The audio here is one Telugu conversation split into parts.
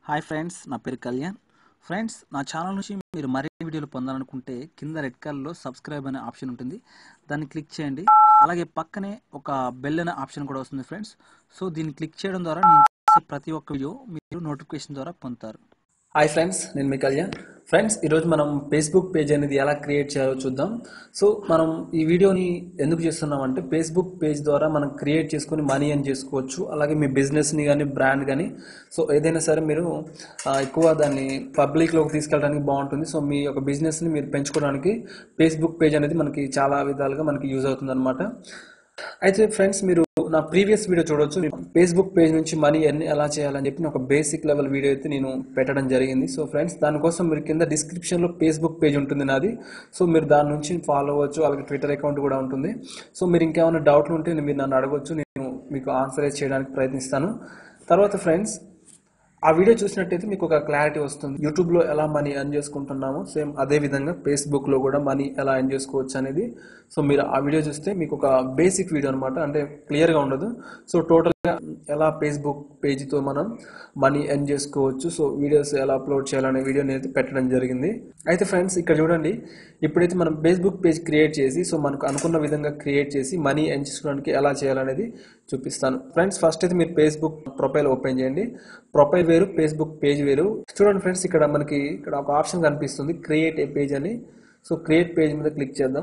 హాయ్ ఫ్రెండ్స్ నా పేరు కళ్యాణ్ ఫ్రెండ్స్ నా ఛానల్ నుంచి మీరు మరిన్ని వీడియోలు పొందాలనుకుంటే కింద రెడ్ కలర్లో సబ్స్క్రైబ్ అనే ఆప్షన్ ఉంటుంది దాన్ని క్లిక్ చేయండి అలాగే పక్కనే ఒక బెల్ అనే ఆప్షన్ కూడా వస్తుంది ఫ్రెండ్స్ సో దీన్ని క్లిక్ చేయడం ద్వారా నేను చేసే ప్రతి ఒక్క వీడియో మీరు నోటిఫికేషన్ ద్వారా పొందుతారు హాయ్ ఫ్రెండ్స్ నేను మీ కళ్యాణ్ ఫ్రెండ్స్ ఈరోజు మనం ఫేస్బుక్ పేజ్ అనేది ఎలా క్రియేట్ చేయాలో చూద్దాం సో మనం ఈ వీడియోని ఎందుకు చేస్తున్నాం అంటే ఫేస్బుక్ పేజ్ ద్వారా మనం క్రియేట్ చేసుకొని మనీ అని చేసుకోవచ్చు అలాగే మీ బిజినెస్ని కానీ బ్రాండ్ కానీ సో ఏదైనా సరే మీరు ఆ, ఎక్కువ దాన్ని పబ్లిక్లోకి తీసుకెళ్ళడానికి బాగుంటుంది సో మీ యొక్క బిజినెస్ని మీరు పెంచుకోవడానికి ఫేస్బుక్ పేజ్ అనేది మనకి చాలా విధాలుగా మనకి యూజ్ అవుతుంది అయితే ఫ్రెండ్స్ మీరు నా ప్రీవియస్ వీడియో చూడొచ్చు ఫేస్బుక్ పేజ్ నుంచి మనీ ఎన్ని ఎలా చేయాలని చెప్పి నేను ఒక బేసిక్ లెవెల్ వీడియో అయితే నేను పెట్టడం జరిగింది సో ఫ్రెండ్స్ దానికోసం మీరు కింద డిస్క్రిప్షన్లో ఫేస్బుక్ పేజ్ ఉంటుంది నాది సో మీరు దాని నుంచి ఫాలో అవ్వచ్చు అలాగే ట్విట్టర్ అకౌంట్ కూడా ఉంటుంది సో మీరు ఇంకేమైనా డౌట్లు ఉంటే మీరు నన్ను అడగవచ్చు నేను మీకు ఆన్సర్ చేయడానికి ప్రయత్నిస్తాను తర్వాత ఫ్రెండ్స్ ఆ వీడియో చూసినట్టయితే మీకు ఒక క్లారిటీ వస్తుంది యూట్యూబ్లో ఎలా మనీ ఎర్న్ చేసుకుంటున్నామో సేమ్ అదే విధంగా ఫేస్బుక్లో కూడా మనీ ఎలా ఎర్న్ చేసుకోవచ్చు అనేది సో మీరు ఆ వీడియో చూస్తే మీకు ఒక బేసిక్ వీడియో అనమాట అంటే క్లియర్గా ఉండదు సో టోటల్గా ఎలా ఫేస్బుక్ పేజీతో మనం మనీ ఎర్న్ చేసుకోవచ్చు సో వీడియోస్ ఎలా అప్లోడ్ చేయాలనే వీడియోని అయితే పెట్టడం జరిగింది అయితే ఫ్రెండ్స్ ఇక్కడ చూడండి ఇప్పుడైతే మనం ఫేస్బుక్ పేజ్ క్రియేట్ చేసి సో మనకు అనుకున్న విధంగా క్రియేట్ చేసి మనీ ఎర్న్ చేసుకోవడానికి ఎలా చేయాలనేది చూపిస్తాను ఫ్రెండ్స్ ఫస్ట్ అయితే మీరు ఫేస్బుక్ ప్రొఫైల్ ఓపెన్ చేయండి ప్రొఫైల్ వేరు ఫేస్బుక్ పేజ్ వేరు చూడండి ఫ్రెండ్స్ ఇక్కడ మనకి ఇక్కడ ఒక ఆప్షన్ కనిపిస్తుంది క్రియేట్ ఏ పేజ్ అని సో క్రియేట్ పేజ్ మీద క్లిక్ చేద్దాం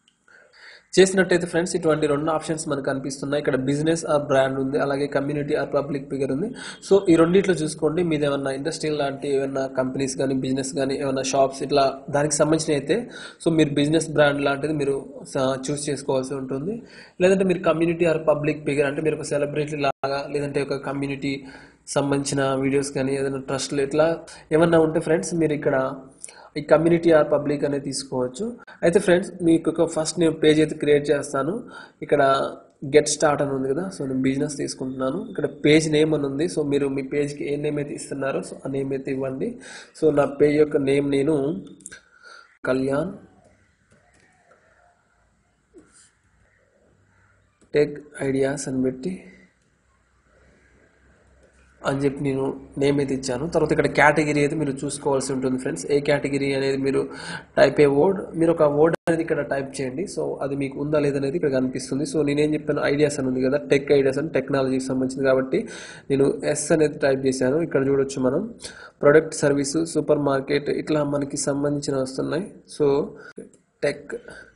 చేసినట్టయితే ఫ్రెండ్స్ ఇటువంటి రెండు ఆప్షన్స్ మనకు కనిపిస్తున్నాయి ఇక్కడ బిజినెస్ ఆర్ బ్రాండ్ ఉంది అలాగే కమ్యూనిటీ ఆర్ పబ్లిక్ ఫిగర్ ఉంది సో ఈ రెండిట్లో చూసుకోండి మీది ఏమన్నా ఇండస్ట్రియల్ లాంటి ఏమన్నా కంపెనీస్ కానీ బిజినెస్ కానీ ఏమన్నా షాప్స్ ఇట్లా దానికి సంబంధించిన అయితే సో మీరు బిజినెస్ బ్రాండ్ లాంటిది మీరు చూస్ చేసుకోవాల్సి ఉంటుంది లేదంటే మీరు కమ్యూనిటీ ఆర్ పబ్లిక్ ఫిగర్ అంటే మీరు ఒక సెలబ్రిటీ లాగా లేదంటే ఒక కమ్యూనిటీ సంబంధించిన వీడియోస్ కానీ ఏదైనా ట్రస్ట్లు ఇట్లా ఏమన్నా ఉంటే ఫ్రెండ్స్ మీరు ఇక్కడ ఈ కమ్యూనిటీ ఆర్ పబ్లిక్ అనేది తీసుకోవచ్చు అయితే ఫ్రెండ్స్ మీకు ఒక ఫస్ట్ నేను పేజ్ అయితే క్రియేట్ చేస్తాను ఇక్కడ గెట్ స్టార్ట్ అని ఉంది కదా సో నేను బిజినెస్ తీసుకుంటున్నాను ఇక్కడ పేజ్ నేమ్ అని ఉంది సో మీరు మీ పేజ్కి ఏ నేమ్ అయితే ఇస్తున్నారో సో ఆ నేమ్ అయితే ఇవ్వండి సో నా పేజ్ యొక్క నేమ్ నేను కళ్యాణ్ టెక్ ఐడియాస్ అని పెట్టి అని చెప్పి నేను నేమ్ అయితే ఇచ్చాను తర్వాత ఇక్కడ కేటగిరీ అయితే మీరు చూసుకోవాల్సి ఉంటుంది ఫ్రెండ్స్ ఏ కేటగిరీ అనేది మీరు టైప్ ఏ వర్డ్ మీరు ఒక వర్డ్ అనేది ఇక్కడ టైప్ చేయండి సో అది మీకు ఉందా లేదనేది ఇక్కడ కనిపిస్తుంది సో నేనేం చెప్పాను ఐడియాస్ అని ఉంది కదా టెక్ ఐడియాస్ అని టెక్నాలజీకి సంబంధించింది కాబట్టి నేను ఎస్ అనేది టైప్ చేశాను ఇక్కడ చూడొచ్చు మనం ప్రొడక్ట్ సర్వీసు సూపర్ మార్కెట్ ఇట్లా మనకి సంబంధించిన వస్తున్నాయి so tech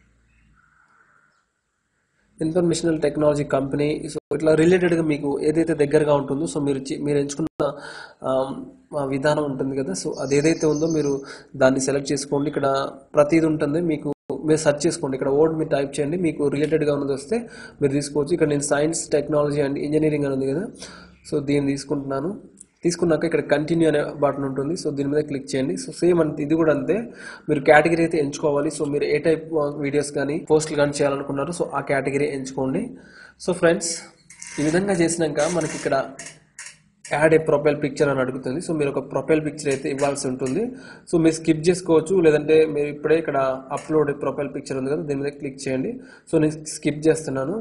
informational technology company so ఇట్లా రిలేటెడ్గా మీకు ఏదైతే దగ్గరగా ఉంటుందో సో మీరు చి- మీరు ఎంచుకున్న ఆమ్, ఆ విధానం ఉంటుంది కదా సో అది ఏదైతే ఉందో మీరు దాన్ని సెలెక్ట్ చేసుకోండి ఇక్కడ ప్రతిది ఉంటుంది మీకు మీరు సెర్చ్ చేసుకోండి ఇక్కడ వర్డ్ మీరు టైప్ చేయండి మీకు రిలేటెడ్గా ఉన్నది వస్తే మీరు తీసుకోవచ్చు ఇక్కడ నేను సైన్స్ టెక్నాలజీ అండ్ ఇంజనీరింగ్ అని ఉంది కదా సో దీన్ని తీసుకుంటున్నాను తీసుకున్నాక ఇక్కడ కంటిన్యూ అనే బటన్ ఉంటుంది సో దీని మీద క్లిక్ చేయండి సో సేమ్ అంతే ఇది కూడా అంతే మీరు కేటగిరీ అయితే ఎంచుకోవాలి సో మీరు ఏ టైప్ వీడియోస్ కానీ పోస్టులు కానీ చేయాలనుకున్నారో సో ఆ కేటగిరీ ఎంచుకోండి సో ఫ్రెండ్స్ ఈ విధంగా చేసినాక మనకి ఇక్కడ యాడ్ ఏ ప్రొఫైల్ పిక్చర్ అని అడుగుతుంది సో మీరు ఒక ప్రొఫైల్ పిక్చర్ అయితే ఇవ్వాల్సి ఉంటుంది సో మీరు స్కిప్ చేసుకోవచ్చు లేదంటే మీరు ఇప్పుడే ఇక్కడ అప్లోడ్ ప్రొఫైల్ పిక్చర్ ఉంది కదా దీని మీద క్లిక్ చేయండి సో నేను స్కిప్ చేస్తున్నాను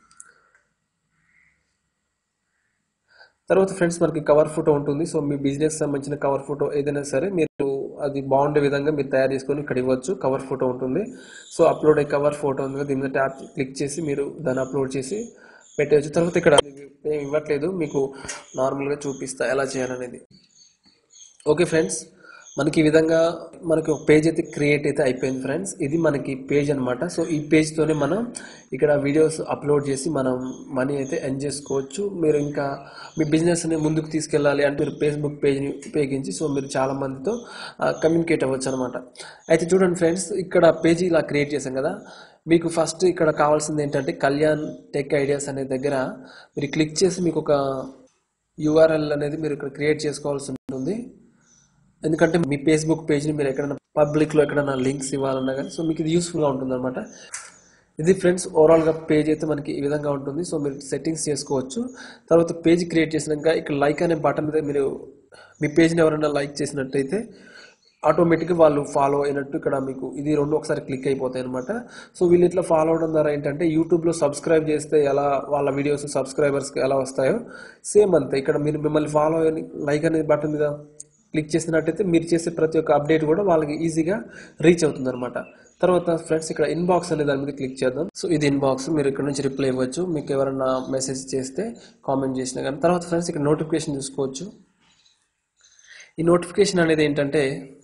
తర్వాత ఫ్రెండ్స్ మనకి కవర్ ఫోటో ఉంటుంది సో మీ బిజినెస్ సంబంధించిన కవర్ ఫోటో ఏదైనా సరే మీరు అది బాగుండే విధంగా మీరు తయారు చేసుకొని ఇక్కడ ఇవ్వచ్చు కవర్ ఫోటో ఉంటుంది సో అప్లోడ్ అయ్యే కవర్ ఫోటో ఉంది కదా దీని మీద ట్యాప్ క్లిక్ చేసి మీరు దాన్ని అప్లోడ్ చేసి పెట్టవచ్చు తర్వాత ఇక్కడ ఏం ఇవ్వట్లేదు మీకు నార్మల్గా చూపిస్తా ఎలా చేయాలనేది ఓకే ఫ్రెండ్స్ మనకి ఈ విధంగా మనకి ఒక పేజ్ అయితే క్రియేట్ అయితే అయిపోయింది ఫ్రెండ్స్ ఇది మనకి పేజ్ అనమాట సో ఈ పేజ్తోనే మనం ఇక్కడ వీడియోస్ అప్లోడ్ చేసి మనం మనీ అయితే ఎర్న్ చేసుకోవచ్చు మీరు ఇంకా మీ బిజినెస్ని ముందుకు తీసుకెళ్ళాలి అంటే మీరు ఫేస్బుక్ పేజ్ని ఉపయోగించి సో మీరు చాలా మందితో కమ్యూనికేట్ అవ్వచ్చు అనమాట అయితే చూడండి ఫ్రెండ్స్ ఇక్కడ పేజ్ ఇలా క్రియేట్ చేశాం కదా మీకు ఫస్ట్ ఇక్కడ కావాల్సింది ఏంటంటే కళ్యాణ్ టెక్ ఐడియాస్ అనే దగ్గర మీరు క్లిక్ చేసి మీకు ఒక యూఆర్ఎల్ అనేది మీరు ఇక్కడ క్రియేట్ చేసుకోవాల్సి ఉంటుంది ఎందుకంటే మీ ఫేస్బుక్ పేజ్ని మీరు ఎక్కడైనా పబ్లిక్లో ఎక్కడైనా లింక్స్ ఇవ్వాలన్నా కానీ సో మీకు ఇది యూస్ఫుల్గా ఉంటుంది అనమాట ఇది ఫ్రెండ్స్ ఓవరాల్గా పేజ్ అయితే మనకి ఈ విధంగా ఉంటుంది సో మీరు సెట్టింగ్స్ చేసుకోవచ్చు తర్వాత పేజ్ క్రియేట్ చేసినాక ఇక్కడ లైక్ అనే బటన్ మీద మీరు మీ పేజ్ని ఎవరైనా లైక్ చేసినట్టయితే ఆటోమేటిక్గా వాళ్ళు ఫాలో అయినట్టు ఇక్కడ మీకు ఇది రెండు ఒకసారి క్లిక్ అయిపోతాయి అనమాట సో వీళ్ళు ఇట్లా ఫాలో అవడం ద్వారా ఏంటంటే యూట్యూబ్లో సబ్స్క్రైబ్ చేస్తే ఎలా వాళ్ళ వీడియోస్ సబ్స్క్రైబర్స్కి ఎలా వస్తాయో సేమ్ అంతే ఇక్కడ మీరు మిమ్మల్ని ఫాలో అని లైక్ అనేది బటన్ మీద క్లిక్ చేసినట్టయితే మీరు చేసే ప్రతి ఒక్క అప్డేట్ కూడా వాళ్ళకి ఈజీగా రీచ్ అవుతుంది అనమాట తర్వాత ఫ్రెండ్స్ ఇక్కడ ఇన్బాక్స్ అనే దాని మీద క్లిక్ చేద్దాం సో ఇది ఇన్బాక్స్ మీరు ఇక్కడ నుంచి రిప్లై ఇవ్వచ్చు మీకు ఎవరైనా మెసేజ్ చేస్తే కామెంట్ చేసినా కానీ తర్వాత ఫ్రెండ్స్ ఇక్కడ నోటిఫికేషన్ చూసుకోవచ్చు ఈ నోటిఫికేషన్ అనేది ఏంటంటే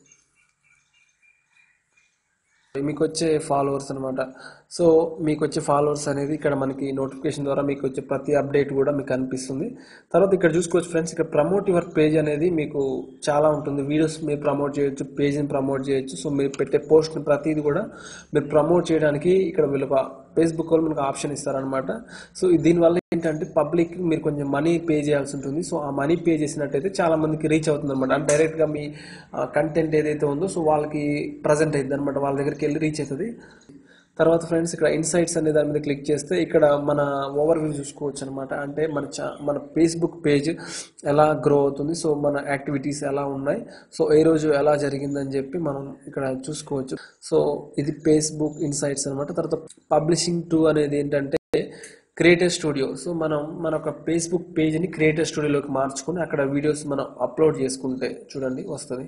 మీకు వచ్చే ఫాలోవర్స్ అనమాట సో మీకు వచ్చే ఫాలోవర్స్ అనేది ఇక్కడ మనకి నోటిఫికేషన్ ద్వారా మీకు వచ్చే ప్రతి అప్డేట్ కూడా మీకు అనిపిస్తుంది తర్వాత ఇక్కడ చూసుకోవచ్చు ఫ్రెండ్స్ ఇక్కడ ప్రమోట్ యువర్ పేజ్ అనేది మీకు చాలా ఉంటుంది వీడియోస్ మీరు ప్రమోట్ చేయొచ్చు పేజ్ని ప్రమోట్ చేయొచ్చు సో మీరు పెట్టే పోస్ట్ని ప్రతిది కూడా మీరు ప్రమోట్ చేయడానికి ఇక్కడ వీళ్ళు ఫేస్బుక్ వాళ్ళు మనకు ఆప్షన్ ఇస్తారనమాట సో దీనివల్ల ఏంటంటే పబ్లిక్ మీరు కొంచెం మనీ పే చేయాల్సి ఉంటుంది సో ఆ మనీ పే చేసినట్టయితే చాలా మందికి రీచ్ అవుతుంది అనమాట అంటే డైరెక్ట్గా మీ కంటెంట్ ఏదైతే ఉందో సో వాళ్ళకి ప్రజెంట్ అవుతుంది అనమాట వాళ్ళ దగ్గరికి వెళ్ళి రీచ్ అవుతుంది తర్వాత ఫ్రెండ్స్ ఇక్కడ ఇన్సైట్స్ అనే దాని మీద క్లిక్ చేస్తే ఇక్కడ మన ఓవర్ వ్యూ చూసుకోవచ్చు అనమాట అంటే మన చా మన ఫేస్బుక్ పేజ్ ఎలా గ్రో అవుతుంది సో మన యాక్టివిటీస్ ఎలా ఉన్నాయి సో ఏ రోజు ఎలా జరిగిందని చెప్పి మనం ఇక్కడ చూసుకోవచ్చు సో ఇది ఫేస్బుక్ ఇన్సైట్స్ అనమాట తర్వాత పబ్లిషింగ్ టూ అనేది ఏంటంటే క్రియేటర్ స్టూడియో సో మనం మన ఒక ఫేస్బుక్ పేజ్ని క్రియేటర్ స్టూడియోలోకి మార్చుకొని అక్కడ వీడియోస్ మనం అప్లోడ్ చేసుకుంటే చూడండి వస్తుంది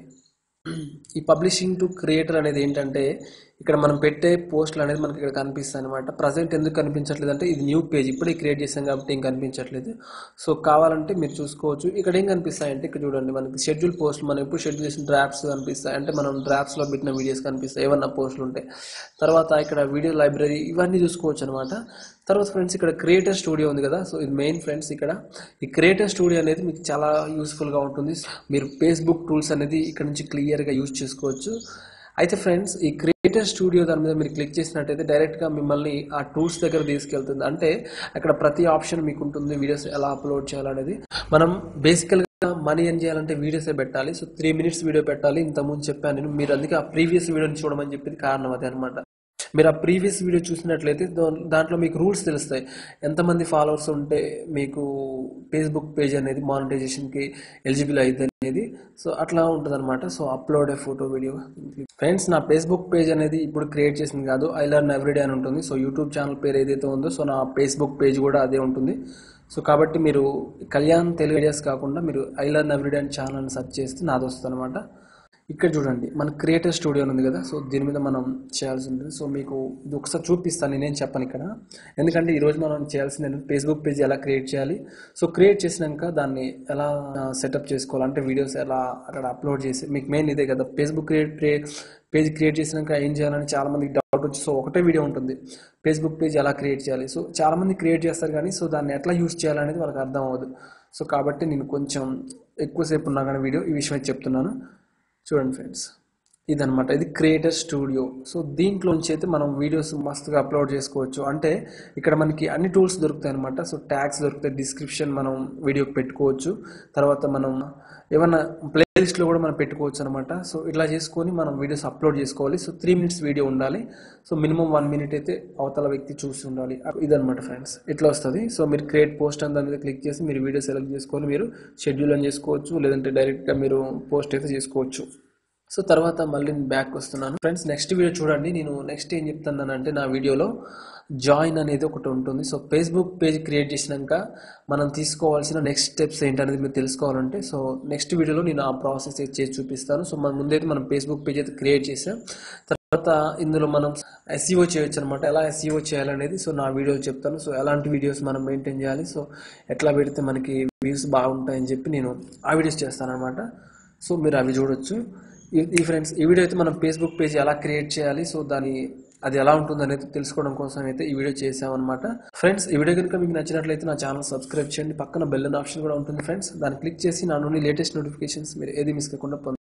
ఈ పబ్లిషింగ్ టు క్రియేటర్ అనేది ఏంటంటే ఇక్కడ మనం పెట్టే పోస్టులు అనేది మనకి ఇక్కడ కనిపిస్తాయి అనమాట ప్రజెంట్ ఎందుకు కనిపించట్లేదు అంటే ఇది న్యూ పేజ్ ఇప్పుడే క్రియేట్ చేసాం కాబట్టి ఏం కనిపించట్లేదు సో కావాలంటే మీరు చూసుకోవచ్చు ఇక్కడ ఏం కనిపిస్తాయంటే ఇక్కడ చూడండి మనకి షెడ్యూల్ పోస్ట్ మనం ఎప్పుడు షెడ్యూల్ చేసిన డ్రాఫ్ట్స్ కనిపిస్తాయి అంటే మనం డ్రాఫ్ట్స్లో పెట్టిన వీడియోస్ కనిపిస్తాయి ఏమన్నా పోస్టులు ఉంటాయి తర్వాత ఇక్కడ వీడియో లైబ్రరీ ఇవన్నీ చూసుకోవచ్చు అనమాట తర్వాత ఫ్రెండ్స్ ఇక్కడ క్రియేటర్ స్టూడియో ఉంది కదా సో ఇది మెయిన్ ఫ్రెండ్స్ ఇక్కడ ఈ క్రియేటర్ స్టూడియో అనేది మీకు చాలా యూస్ఫుల్గా ఉంటుంది మీరు ఫేస్బుక్ టూల్స్ అనేది ఇక్కడ నుంచి క్లియర్గా యూజ్ చేసుకోవచ్చు అయితే ఫ్రెండ్స్ ఈ క్రియేటర్ స్టూడియో దాని మీద మీరు క్లిక్ చేసినట్టయితే డైరెక్ట్గా మిమ్మల్ని ఆ టూల్స్ దగ్గర తీసుకెళ్తుంది అంటే అక్కడ ప్రతి ఆప్షన్ మీకు ఉంటుంది వీడియోస్ ఎలా అప్లోడ్ చేయాలనేది మనం బేసికల్గా మనీ ఏం చేయాలంటే వీడియోసే పెట్టాలి సో త్రీ మినిట్స్ వీడియో పెట్టాలి ఇంతకుముందు చెప్పాను నేను మీరు అందుకే ఆ ప్రీవియస్ వీడియోని చూడమని చెప్పింది కారణం అదే అనమాట మీరు ఆ ప్రీవియస్ వీడియో చూసినట్లయితే దా- దాంట్లో మీకు రూల్స్ తెలుస్తాయి ఎంతమంది ఫాలోవర్స్ ఉంటే మీకు ఫేస్బుక్ పేజ్ అనేది మానిటైజేషన్కి ఎలిజిబుల్ అయితే అనేది సో అట్లా ఉంటుంది అనమాట so upload a photo video friends నా ఫేస్బుక్ పేజ్ అనేది ఇప్పుడు క్రియేట్ చేసింది కాదు ఐ లర్న్ ఎవ్రీడే అని ఉంటుంది సో యూట్యూబ్ ఛానల్ పేరు ఏదైతే ఉందో సో నా ఫేస్బుక్ పేజ్ కూడా అదే ఉంటుంది సో కాబట్టి మీరు కళ్యాణ్ తెలుగు ఐడియాస్ కాకుండా మీరు ఐ లర్న్ ఎవ్రీడే అని ఛానల్ని సెర్చ్ చేస్తే నాది వస్తుంది అనమాట ఇక్కడ చూడండి మన క్రియేటర్ స్టూడియో ఉంది కదా సో దీని మీద మనం చేయాల్సి ఉంటుంది సో మీకు ఇది ఒకసారి చూపిస్తాను నేనేం చెప్పను ఇక్కడ ఎందుకంటే ఈరోజు మనం చేయాల్సింది ఏంటంటే ఫేస్బుక్ పేజ్ ఎలా క్రియేట్ చేయాలి సో క్రియేట్ చేసినాక దాన్ని ఎలా సెటప్ చేసుకోవాలి అంటే వీడియోస్ ఎలా అక్కడ అప్లోడ్ చేసి మీకు మెయిన్ ఇదే కదా ఫేస్బుక్ క్రియేట్ పేజ్ క్రియేట్ చేసినాక ఏం చేయాలని చాలా మందికి డౌట్ వచ్చి సో ఒకటే వీడియో ఉంటుంది ఫేస్బుక్ పేజ్ ఎలా క్రియేట్ చేయాలి సో చాలా మంది క్రియేట్ చేస్తారు కానీ సో దాన్ని ఎట్లా యూస్ చేయాలనేది వాళ్ళకి అర్థం అవ్వదు సో కాబట్టి నేను కొంచెం ఎక్కువసేపు ఉన్నా కానీ వీడియో ఈ విషయం అయితే చెప్తున్నాను చూడండి ఫ్రెండ్స్ ఇదనమాట ఇది క్రియేటర్ స్టూడియో సో దీంట్లోంచి అయితే మనం వీడియోస్ మస్తుగా అప్లోడ్ చేసుకోవచ్చు అంటే ఇక్కడ మనకి అన్ని టూల్స్ దొరుకుతాయి అనమాట సో ట్యాగ్స్ దొరుకుతాయి డిస్క్రిప్షన్ మనం వీడియోకి పెట్టుకోవచ్చు తర్వాత మనం ఏమన్నా ప్లేలిస్ట్లో కూడా మనం పెట్టుకోవచ్చు అనమాట సో ఇట్లా చేసుకొని మనం వీడియోస్ అప్లోడ్ చేసుకోవాలి సో త్రీ మినిట్స్ వీడియో ఉండాలి సో మినిమం వన్ మినిట్ అయితే అవతల వ్యక్తి చూసి ఉండాలి ఇదనమాట ఫ్రెండ్స్ ఇట్లా వస్తుంది సో మీరు క్రియేట్ పోస్ట్ అని దాని మీద క్లిక్ చేసి మీరు వీడియో సెలెక్ట్ చేసుకొని మీరు షెడ్యూల్ అని చేసుకోవచ్చు లేదంటే డైరెక్ట్గా మీరు పోస్ట్ అయితే చేసుకోవచ్చు సో తర్వాత మళ్ళీ నేను బ్యాక్ వస్తున్నాను ఫ్రెండ్స్ నెక్స్ట్ వీడియో చూడండి నేను నెక్స్ట్ ఏం చెప్తున్నానంటే నా వీడియోలో జాయిన్ అనేది ఒకటి ఉంటుంది సో ఫేస్బుక్ పేజ్ క్రియేట్ చేసినాక మనం తీసుకోవాల్సిన నెక్స్ట్ స్టెప్స్ ఏంటనేది మీరు తెలుసుకోవాలంటే సో నెక్స్ట్ వీడియోలో నేను ఆ ప్రాసెస్ చేసి చూపిస్తాను సో మన ముందైతే మనం ఫేస్బుక్ పేజ్ అయితే క్రియేట్ చేసాం తర్వాత ఇందులో మనం ఎస్ఈఓ చేయొచ్చు అనమాట ఎలా ఎస్ఈఓ చేయాలనేది సో నా వీడియోలో చెప్తాను సో ఎలాంటి వీడియోస్ మనం మెయింటైన్ చేయాలి సో ఎట్లా పెడితే మనకి వ్యూస్ బాగుంటాయని చెప్పి నేను ఆ వీడియోస్ చేస్తాను అనమాట సో మీరు అవి చూడొచ్చు ఈ- ఈ ఫ్రెండ్స్ ఈ వీడియో అయితే మనం ఫేస్బుక్ పేజ్ ఎలా క్రియేట్ చేయాలి సో దాని అది ఎలా ఉంటుంది అనేది తెలుసుకోవడం కోసం అయితే ఈ వీడియో చేసామన్నమాట ఫ్రెండ్స్ ఈ వీడియో కనుక మీకు నచ్చినట్లయితే నా ఛానల్ సబ్స్క్రైబ్ చేయండి పక్కన బెల్ అనే ఆప్షన్ కూడా ఉంటుంది ఫ్రెండ్స్ దాన్ని క్లిక్ చేసి నా నుండి లేటెస్ట్ నోటిఫికేషన్స్ మీరు ఏది మిస్ కాకుండా పొంద